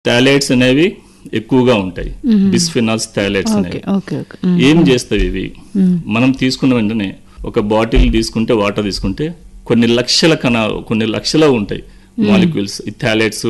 థాలైట్స్ అనేవి ఎక్కువగా ఉంటాయి బిస్ఫినాల్స్ థాలైట్స్ ఓకే అనేవి ఓకే ఓకే ఉమ్, ఏం చేస్తాయి ఇవి మనం తీసుకున్న వెంటనే ఒక బాటిల్ తీసుకుంటే వాటర్ తీసుకుంటే కొన్ని లక్షల కణ కొన్ని లక్షల ఉంటాయి మాలిక్యూల్స్ ఈ థాలైట్స్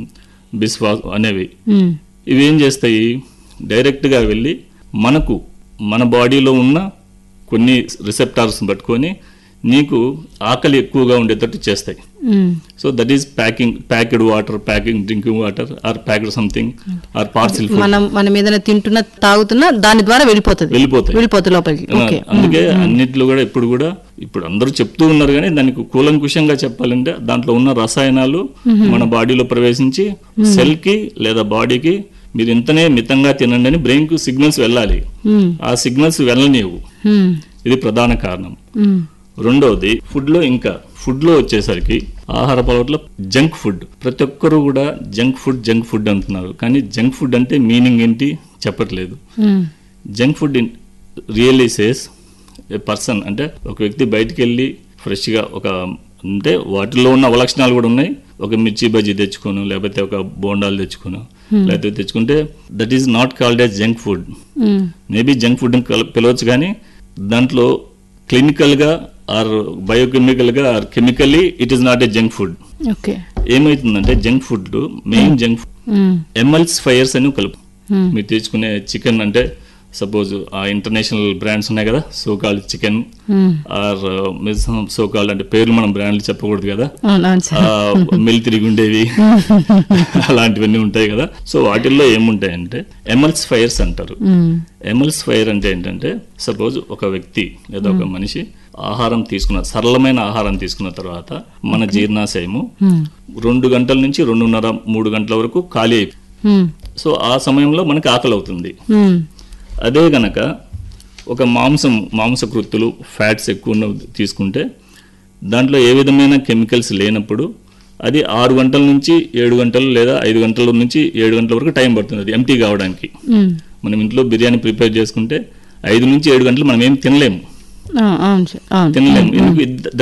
బిస్వా అనేవి ఉమ్, ఇవి ఏం చేస్తాయి డైరెక్ట్గా వెళ్ళి మనకు మన బాడీలో ఉన్న కొన్ని రిసెప్టార్స్ పట్టుకొని నీకు ఆకలి ఎక్కువగా ఉండేటట్టు చేస్తాయి um, so that is packing packed water packing drinking water or packed something or parcel food మనం మనం ఏదైనా తింటున్నా తాగుతున్నా దాని ద్వారా వెళ్ళిపోతుంది వెళ్ళిపోతాయి వెళ్ళిపోతుంది లోపలికి ఓకే అందుకే అన్నిట్లో కూడా ఇప్పుడు కూడా ఇప్పుడు అందరూ చెప్తూ ఉన్నారు కానీ దానికి కూలంకుషంగా చెప్పాలంటే దాంట్లో ఉన్న రసాయనాలు మన బాడీలో ప్రవేశించి సెల్ కి లేదా బాడీకి మీరు ఇంతనే మితంగా తినండి అని బ్రెయిన్ కు సిగ్నల్స్ వెళ్ళాలి ఉమ్, ఆ సిగ్నల్స్ వెళ్ళనివ్వు ఉమ్, ఇది ప్రధాన కారణం ఉమ్, రెండవది ఫుడ్ లో ఇంకా ఫుడ్ లో వచ్చేసరికి ఆహార అలవాట్లో జంక్ ఫుడ్ ప్రతి ఒక్కరు కూడా జంక్ ఫుడ్ జంక్ ఫుడ్ అంటున్నారు కానీ జంక్ ఫుడ్ అంటే మీనింగ్ ఏంటి చెప్పట్లేదు um, junk food really says a person అంటే ఒక వ్యక్తి బయటికి వెళ్ళి ఫ్రెష్గా ఒక అంటే వాటిలో ఉన్న అవలక్షణాలు కూడా ఉన్నాయి ఒక మిర్చి బజ్జీ తెచ్చుకోను లేకపోతే ఒక బోండాలు తెచ్చుకోను లేకపోతే తెచ్చుకుంటే that is not called as junk food um, maybe junk food అని కల- పిలవచ్చు కానీ దాంట్లో క్లినికల్గా ఆర్ బయోకెమికల్గా or chemically it is not a junk food okay ఏమవుతుందంటే junk food main junk food um, emulsifiers అని కలుపు Hmm. మీరు తెచ్చుకునే చికెన్ అంటే సపోజ్ ఆ ఇంటర్నేషనల్ బ్రాండ్స్ ఉన్నాయి కదా so called chicken um, or so called అంటే పేర్లు మనం బ్రాండ్లు చెప్పకూడదు కదా అవును అవును సార్ మిల్ తిరిగి ఉండేవి అలాంటివన్నీ ఉంటాయి కదా సో వాటిల్లో ఏముంటాయంటే ఎమల్స్ ఫైర్స్ అంటారు ఉమ్, ఎమల్స్ ఫైర్ అంటే ఏంటంటే సపోజ్ ఒక వ్యక్తి లేదా ఒక మనిషి ఆహారం తీసుకున్న సరళమైన ఆహారం తీసుకున్న తర్వాత మన జీర్ణాశయము ఉమ్, రెండు గంటల నుంచి రెండున్నర మూడు గంటల వరకు ఖాళీ అయిపోతుంది ఉమ్, సో ఆ సమయంలో మనకి ఆకలి అవుతుంది ఉమ్, అదే గనక ఒక మాంసం మాంసకృత్తులు ఫ్యాట్స్ ఎక్కువ ఉన్న తీసుకుంటే దాంట్లో ఏ విధమైన కెమికల్స్ లేనప్పుడు అది ఆరు గంటల నుంచి ఏడు గంటలు లేదా ఐదు గంటల నుంచి ఏడు గంటల వరకు టైం పడుతుంది అది ఎంటీ కావడానికి ఉమ్, మనం ఇంట్లో బిర్యానీ ప్రిపేర్ చేసుకుంటే ఐదు నుంచి ఏడు గంటలు మనం ఏం తినలేము ఆ, అవును సార్ అవును తినలేము ఎందుకు